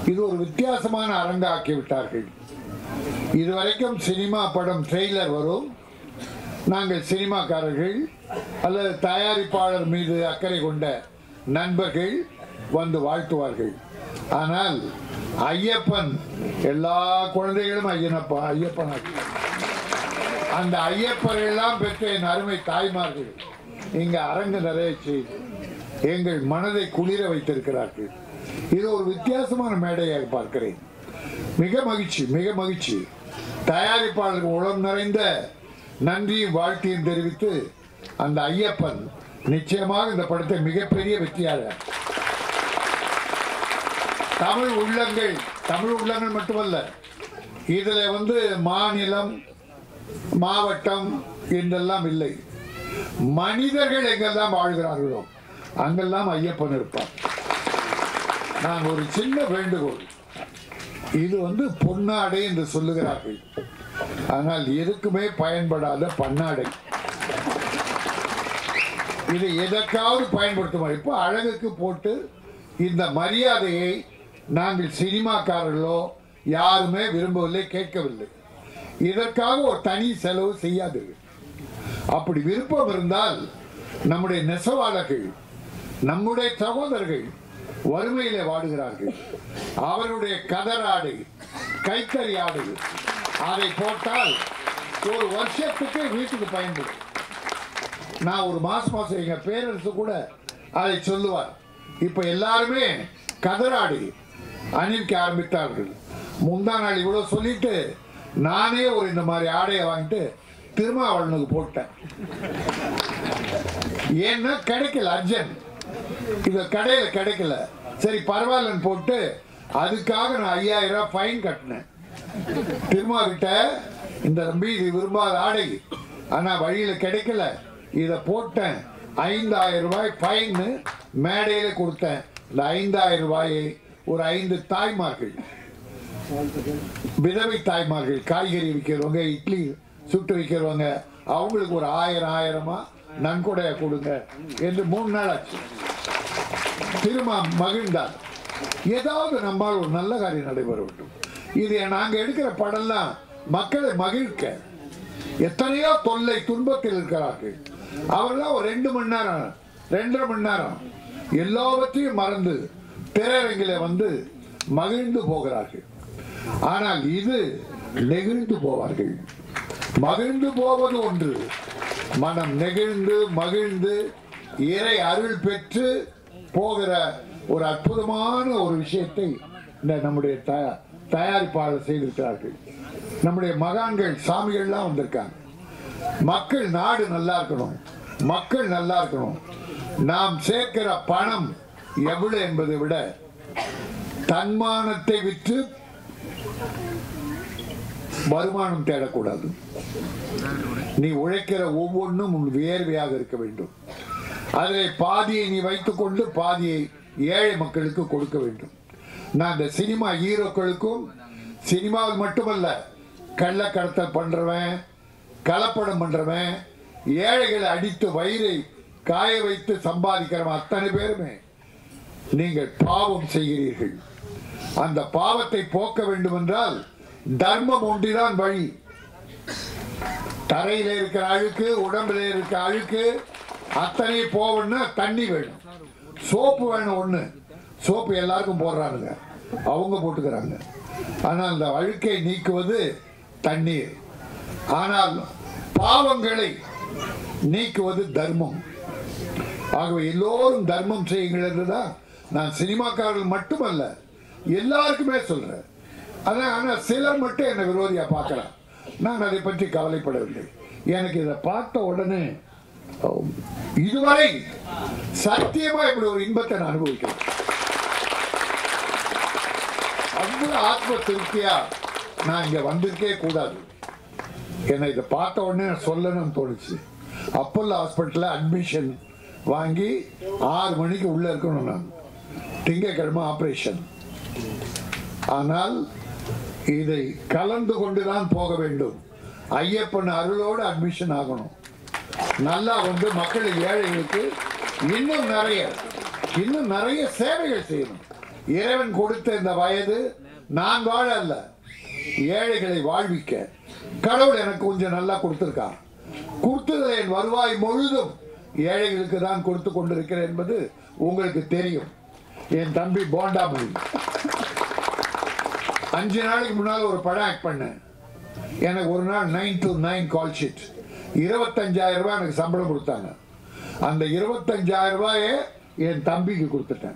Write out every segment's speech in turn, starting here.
இது ஒரு வித்தியாசமான அரங்காக்கி விட்டார்கள் இதுவரைக்கும் சினிமா படம் ட்ரெய்லர் வரும் நாங்கள் சினிமாக்காரர்கள் அல்லது தயாரிப்பாளர் மீது அக்கறை கொண்ட நண்பர்கள் வந்து வாழ்த்துவார்கள் ஆனால் ஐயப்பன் எல்லா குழந்தைகளும் ஐயனப்பா ஐயப்பன் அந்த ஐயப்பர் எல்லாம் பெற்ற என் அருமை தாய்மார்கள் இங்க அரங்கு நிறைய செய்து எங்கள் மனதை குளிர வைத்திருக்கிறார்கள் இது ஒரு வித்தியாசமான மேடையாக பார்க்கிறேன் மிக மகிழ்ச்சி மிக மகிழ்ச்சி தயாரிப்பாளருக்கு உளம் நிறைந்த நன்றியும் வாழ்க்கையும் தெரிவித்து அந்த ஐயப்பன் நிச்சயமாக இந்த படத்தை மிகப்பெரிய வெற்றியாக தமிழ் உள்ளங்கள் தமிழ் உள்ளங்கள் மட்டுமல்ல இதுல வந்து மாநிலம் மாவட்டம் என்றெல்லாம் இல்லை மனிதர்கள் எங்கெல்லாம் வாழ்கிறார்களோ அங்கெல்லாம் ஐயப்பன் இருப்பார் நான் ஒரு சின்ன வேண்டுகோள் இது வந்து பொன்னாடை என்று சொல்லுகிறார்கள் ஆனால் எதுக்குமே பயன்படாத பன்னாடை இதை எதற்காவது பயன்படுத்துவோம் இப்போ அழகுக்கு போட்டு இந்த மரியாதையை நாங்கள் சினிமாக்காரர்களோ யாருமே விரும்பவில்லை கேட்கவில்லை இதற்காக ஒரு தனி செலவு செய்யாது அப்படி விருப்பம் இருந்தால் நம்முடைய நெசவாளர்கள் நம்முடைய சகோதரர்கள் வறுமையிலே வாடுகிறார்கள் அவருடைய கதர் ஆடை கைத்தறி ஆடை அதை போட்டால் ஒரு வருஷத்துக்கு வீட்டுக்கு பயன்படும் நான் ஒரு மாசம் மாசம் எங்க பேரரசு கூட அதை சொல்லுவார் இப்ப எல்லாருமே கதராடி அணிவிக்க ஆரம்பித்தார்கள் முந்தா நாள் இவ்வளவு சொல்லிட்டு நானே ஒரு இந்த மாதிரி ஆடையை வாங்கிட்டு திருமாவளனுக்கு போட்டேன் ஏன்னா கிடைக்கல அர்ஜென்ட் இது கடையில கிடைக்கல சரி பரவாயில்லன்னு போட்டு அதுக்காக நான் ஐயாயிரம் ரூபாய் ஃபைன் கட்டினேன் திருமா கிட்ட இந்த தம்பி இது விரும்பாத ஆடை ஆனா வழியில கிடைக்கல இத போட்டேன் ஐந்தாயிரம் ரூபாய் ஃபைன் மேடையில கொடுத்தேன் இந்த ஐந்தாயிரம் ரூபாயை ஒரு ஐந்து தாய்மார்கள் விதவை தாய்மார்கள் காய்கறி விற்கிறவங்க இட்லி சுட்டு விற்கிறவங்க அவங்களுக்கு ஒரு ஆயிரம் ஆயிரமா நன்கொடையா கொடுங்க என்று மூணு நாள் ஆச்சு திரும்ப மகிழ்ந்தார் ஏதாவது நம்மால் ஒரு நல்ல காரியம் நடைபெற வேண்டும் இது நாங்க எடுக்கிற படம்லாம் மக்களை மகிழ்க்க எத்தனையோ தொல்லை துன்பத்தில் இருக்கிறார்கள் அவர்களாம் ஒரு ரெண்டு மணி நேரம் ரெண்டரை மணி நேரம் எல்லாவற்றையும் மறந்து திரையரங்கில வந்து மகிழ்ந்து போகிறார்கள் ஆனால் இது நெகிழ்ந்து போவார்கள் மகிழ்ந்து போவது ஒன்று மனம் நெகிழ்ந்து மகிழ்ந்து இறை அருள் பெற்று போகிற ஒரு அற்புதமான ஒரு விஷயத்தை இந்த நம்முடைய தயா- தயாரிப்பாளர் செய்திருக்கிறார்கள் நம்முடைய மகான்கள் சாமிகள்லாம் வந்திருக்காங்க மக்கள் நாடு நல்லா இருக்கணும் மக்கள் நல்லா இருக்கணும் நாம் சேர்க்கிற பணம் எவ்வளவு என்பதை விட தன்மானத்தை விற்று வருமானம் தேடக்கூடாது நீ உழைக்கிற ஒவ்வொன்றும் உன் வியர்வையாக இருக்க வேண்டும் அதில் பாதியை நீ வைத்துக்கொண்டு பாதியை ஏழை மக்களுக்கு கொடுக்க வேண்டும் நான் இந்த சினிமா ஹீரோக்களுக்கும் சினிமாவில் மட்டுமல்ல கள்ளக்கடத்தல் பண்றவன் கலப்படம் பண்றவன் ஏழைகளை அடித்து வயிறை காய வைத்து சம்பாதிக்கிறவன் அத்தனை பேருமே நீங்கள் பாவம் செய்கிறீர்கள் அந்த பாவத்தை போக்க வேண்டும் என்றால் தர்மம் ஒன்றிதான் வழி தரையில இருக்கிற அழுக்கு உடம்புல இருக்கிற அழுக்கு அத்தனை போகணும்னா தண்ணி வேணும் சோப்பு வேணும் ஒண்ணு சோப்பு எல்லாருக்கும் போடுறாங்க அவங்க போட்டுக்கிறாங்க ஆனால் அந்த அழுக்கை நீக்குவது தண்ணீர் ஆனால் பாவங்களை நீக்குவது தர்மம் ஆகவே எல்லோரும் தர்மம் செய்யுங்கள் என்றுதான் நான் சினிமாக்காரர்கள் மட்டுமல்ல எல்லாருக்குமே சொல்றேன் அதான் ஆனா சிலர் மட்டும் என்னை விரோதியா பார்க்கலாம் நான் அதை பற்றி கவலைப்படவில்லை எனக்கு இதை பார்த்த உடனே ஓ, இதுவரை சத்தியமா இப்படி ஒரு இன்பத்தை நான் அனுபவிக்கிறேன் அவ்வளவு ஆத்ம திருப்தியா நான் இங்க வந்திருக்கே கூடாது என்னை இதை பார்த்த உடனே சொல்லணும்னு தோணுச்சு அப்போல்லோ ஹாஸ்பிட்டல்ல அட்மிஷன் வாங்கி ஆறு மணிக்கு உள்ள இருக்கணும் நான் திங்கக்கிழமை ஆபரேஷன் ஆனால் இதை கலந்து கொண்டுதான் போக வேண்டும் ஐயப்பன் அருளோடு அட்மிஷன் ஆகணும் நல்லா வந்து மக்கள் ஏழைகளுக்கு இன்னும் நிறைய இன்னும் நிறைய சேவைகள் செய்யணும் இறைவன் கொடுத்த இந்த வயது நான் வாழ அல்ல ஏழைகளை வாழ்விக்க கடவுள் எனக்கு கொஞ்சம் நல்லா கொடுத்திருக்கான் கொடுத்ததில் என் வருவாய் முழுதும் ஏழைகளுக்கு தான் கொடுத்து கொண்டிருக்கிறேன் என்பது உங்களுக்கு தெரியும் என் தம்பி போண்டாமணி அஞ்சு நாளைக்கு முன்னால் ஒரு படம் ஆக்ட் பண்ணேன் எனக்கு ஒரு நாள் nine to nine call sheet இருபத்தஞ்சாயிரம் ரூபாய் எனக்கு சம்பளம் கொடுத்தாங்க அந்த இருபத்தஞ்சாயிரம் ரூபாயை என் தம்பிக்கு கொடுத்துட்டேன்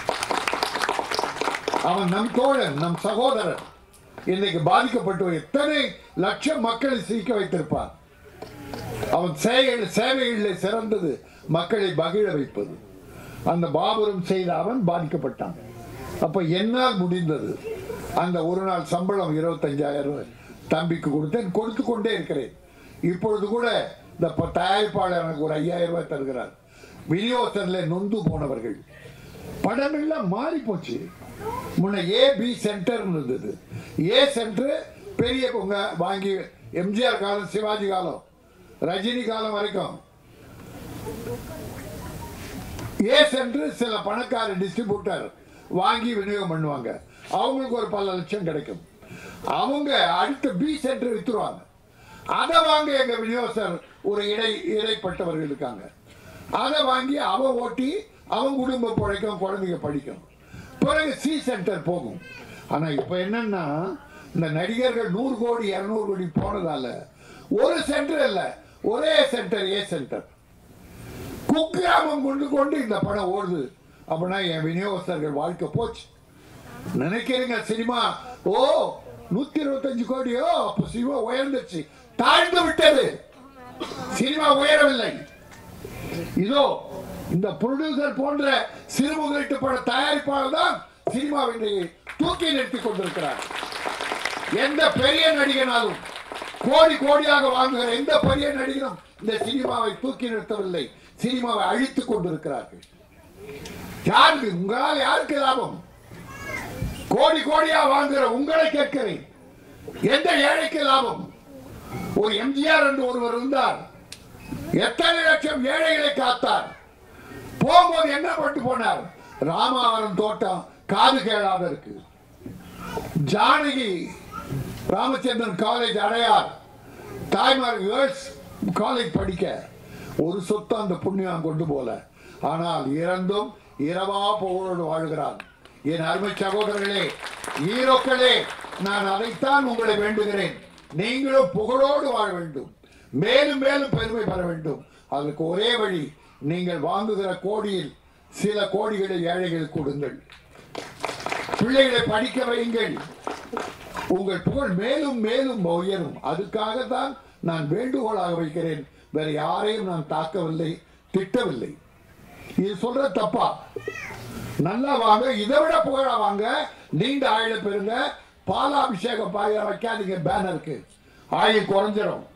அவன் நம் தோழன் நம் சகோதரன் இன்னைக்கு பாதிக்கப்பட்டு எத்தனை லட்சம் மக்களை சிரிக்க வைத்திருப்பான் அவன் சேவைகள் சேவைகளில் சிறந்தது மக்களை மகிழ வைப்பது அந்த பாபுரம் செய்த அவன் பாதிக்கப்பட்டான் அப்ப என்னால் முடிந்தது அந்த ஒரு நாள் சம்பளம் இருபத்தஞ்சாயிரம் ரூபாய் தம்பிக்கு கொடுத்தேன் கொடுத்து கொண்டே இருக்கிறேன் இப்பொழுது கூட இந்த ப- தயாரிப்பாளர் எனக்கு ஒரு ஐயாயிரம் ரூபாய் தருகிறார் விநியோகத்தில் நொந்து போனவர்கள் படம் எல்லாம் மாறி போச்சு முன்ன ஏ பி சென்டர் இருந்தது ஏ சென்டர் பெரிய உங்க வாங்கி எம்ஜிஆர் காலம் சிவாஜி காலம் ரஜினி காலம் வரைக்கும் ஏ சென்டர் சில பணக்கார டிஸ்ட்ரிபியூட்டர் வாங்கி விநியோகம் பண்ணுவாங்க அவங்களுக்கு ஒரு பல லட்சம் கிடைக்கும் அவங்க அடுத்த பி சென்டர் வித்துருவாங்க அதை வாங்க எங்க விநியோகஸ்தர் ஒரு இடை இடைப்பட்டவர்கள் இருக்காங்க அதை வாங்கி அவன் ஓட்டி அவன் குடும்பம் பிழைக்கும் குழந்தைங்க படிக்கும் பிறகு சி சென்டர் போகும் ஆனா இப்ப என்னன்னா இந்த நடிகர்கள் நூறு கோடி இருநூறு கோடி போனதால ஒரு சென்டர் இல்ல ஒரே சென்டர் ஏ சென்டர் குக்கிராமம் கொண்டு கொண்டு இந்த படம் ஓடுது அப்படின்னா என் விநியோகஸ்தர்கள் வாழ்க்கை போச்சு நினைக்கிறீங்க சினிமா ஓ நூத்தி இருபத்தஞ்சு கோடியோ அப்ப சினிமா உயர்ந்துச்சு தாழ்ந்து விட்டது சினிமா உயரவில்லை இதோ இந்த ப்ரொடியூசர் போன்ற சிறுமுகிட்டு பட தயாரிப்பாளர் தான் சினிமாவை தூக்கி நிறுத்திக் கொண்டிருக்கிறார் எந்த பெரிய நடிகனாலும் கோடி கோடியாக வாங்குகிற எந்த பெரிய நடிகனும் இந்த சினிமாவை தூக்கி நிறுத்தவில்லை சினிமாவை அழித்துக் கொண்டிருக்கிறார்கள் யாருக்கு உங்களால் யாருக்கு லாபம் கோடி கோடியா வாங்குகிற உங்களை கேட்கிறேன் எந்த ஏழைக்கு லாபம் ஒரு எம்ஜிஆர் என்று ஒருவர் இருந்தார் எத்தனை லட்சம் ஏழைகளை காத்தார் போகும்போது என்ன பட்டு போனார் ராமாவரம் தோட்டம் காது கேளாத இருக்கு ஜானகி ராமச்சந்திரன் காலேஜ் அடையார் தாய்மார் கேர்ள்ஸ் காலேஜ் படிக்க ஒரு சொத்து அந்த புண்ணியம் கொண்டு போல ஆனால் இறந்தும் இரவா புகழோடு வாழ்கிறான் என் அருமை சகோதரர்களே ஈரோக்களே நான் அதைத்தான் உங்களை வேண்டுகிறேன் நீங்களும் புகழோடு வாழ வேண்டும் மேலும் மேலும் பெருமை பெற வேண்டும் அதற்கு ஒரே வழி நீங்கள் வாங்குகிற கோடியில் சில கோடிகளை ஏழைகளுக்கு கொடுங்கள் பிள்ளைகளை படிக்க வையுங்கள் உங்கள் புகழ் மேலும் மேலும் உயரும் அதுக்காக தான் நான் வேண்டுகோளாக வைக்கிறேன் வேற யாரையும் நான் தாக்கவில்லை திட்டவில்லை இது சொல்ற தப்பா நல்லா வாங்க இதை விட புகழா வாங்க நீண்ட ஆயுள பெறுங்க பாலாபிஷேகம் பாய வைக்காதீங்க பேனருக்கு ஆயுள் குறைஞ்சிடும்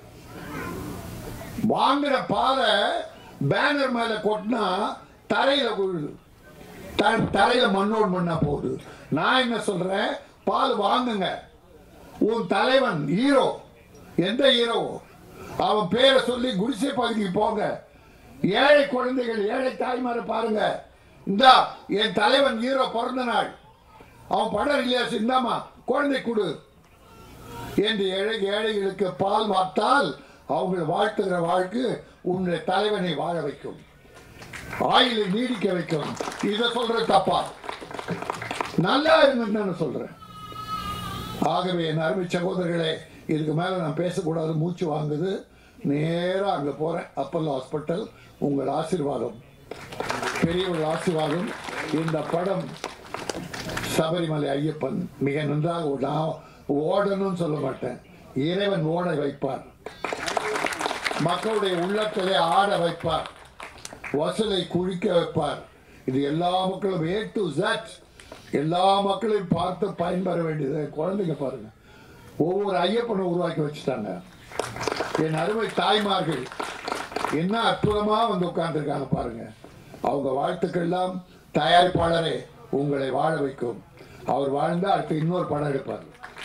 வாங்குற பாலை பேனர் மேல கொட்டினா தரையில விழுது த- தரையில மண்ணோடு மண்ணா போகுது நான் என்ன சொல்றேன் பால் வாங்குங்க உன் தலைவன் ஹீரோ எந்த ஹீரோ அவன் பேரை சொல்லி குடிசை பகுதிக்கு போங்க ஏழை குழந்தைகள் ஏழை தாய்மாரை பாருங்க இந்தா என் தலைவன் ஹீரோ பிறந்த நாள் அவன் படம் ரிலீஸ் இந்தாமா குழந்தை கொடு என்று ஏழை ஏழைகளுக்கு பால் வார்த்தால் அவங்கள் வாழ்த்துகிற வாழ்க்கை உன்னுடைய தலைவனை வாழ வைக்கும் ஆயிலை நீடிக்க வைக்கும் இதை சொல்ற தப்பா நல்லா இருங்கன்னு நான் சொல்றேன் ஆகவே என் அருமை சகோதரர்களே இதுக்கு மேல நான் பேசக்கூடாது மூச்சு வாங்குது நேரா அங்க போறேன் அப்பல்லோ ஹாஸ்பிட்டல் உங்கள் ஆசீர்வாதம் பெரியவர்கள் ஆசீர்வாதம் இந்த படம் சபரிமலை ஐயப்பன் மிக நன்றாக ஓ- நான் ஓடணும்னு சொல்ல மாட்டேன் இறைவன் ஓட வைப்பார் மக்களுடைய உள்ளத்திலே ஆட வைப்பார் வசலை குழிக்க வைப்பார் இது எல்லா மக்களும் ஏ டு Z எல்லா மக்களையும் பார்த்து பயன்பெற வேண்டியது குழந்தைங்க பாருங்க ஒவ்வொரு ஐயப்பனை உருவாக்கி வச்சுட்டாங்க என் அருமை தாய்மார்கள் என்ன அற்புதமா வந்து உட்கார்ந்துருக்காங்க பாருங்க அவங்க வாழ்த்துக்கள் எல்லாம் தயாரிப்பாளரே உங்களை வாழ வைக்கும் அவர் வாழ்ந்தா அடுத்து இன்னொரு படம் எடுப்பார்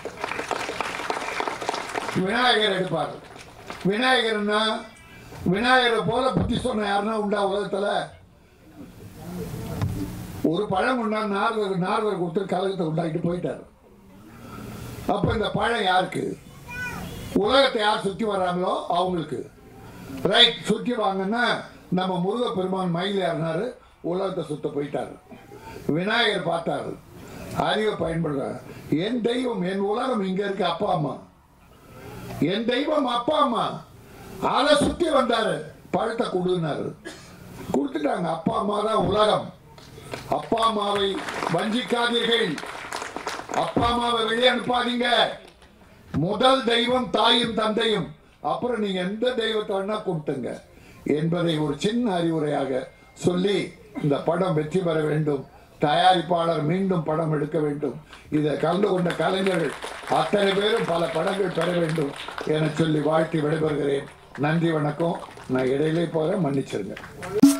விநாயகர் எடுப்பார் விநாயகர்னா விநாயகரை போல புத்தி சொன்ன யாருன்னா உண்டா உலகத்துல ஒரு பழம் கொண்டா நார்வர் நார்வர் கொடுத்து கலகத்தை உண்டாக்கிட்டு போயிட்டாரு அப்ப இந்த பழம் யாருக்கு உலகத்தை யார் சுத்தி வர்றாங்களோ அவங்களுக்கு ரைட் சுத்தி வாங்கன்னா நம்ம முருக பெருமான் மயில் ஏறினாரு உலகத்தை சுத்த போயிட்டாரு விநாயகர் பார்த்தாரு அறிவை பயன்படுறாரு என் தெய்வம் என் உலகம் இங்க இருக்கு அப்பா அம்மா என் தெய்வம் அப்பா அம்மா அதை சுத்தி வந்தாரு பழத்தை கொடுனாரு கொடுத்துட்டாங்க அப்பா அம்மா தான் உலகம் அப்பா அம்மாவை வஞ்சிக்காதீர்கள் அப்பா அம்மாவை வெளியே அனுப்பாதீங்க முதல் தெய்வம் தாயும் தந்தையும் அப்புறம் நீங்க எந்த தெய்வத்தை வேணா கும்பிட்டுங்க என்பதை ஒரு சின்ன அறிவுரையாக சொல்லி இந்த படம் வெற்றி பெற வேண்டும் தயாரிப்பாளர் மீண்டும் படம் எடுக்க வேண்டும் இதை கலந்து கொண்ட கலைஞர்கள் அத்தனை பேரும் பல படங்கள் பெற வேண்டும் என சொல்லி வாழ்த்தி விடைபெறுகிறேன் நன்றி வணக்கம் நான் இடையிலே போக மன்னிச்சிருங்க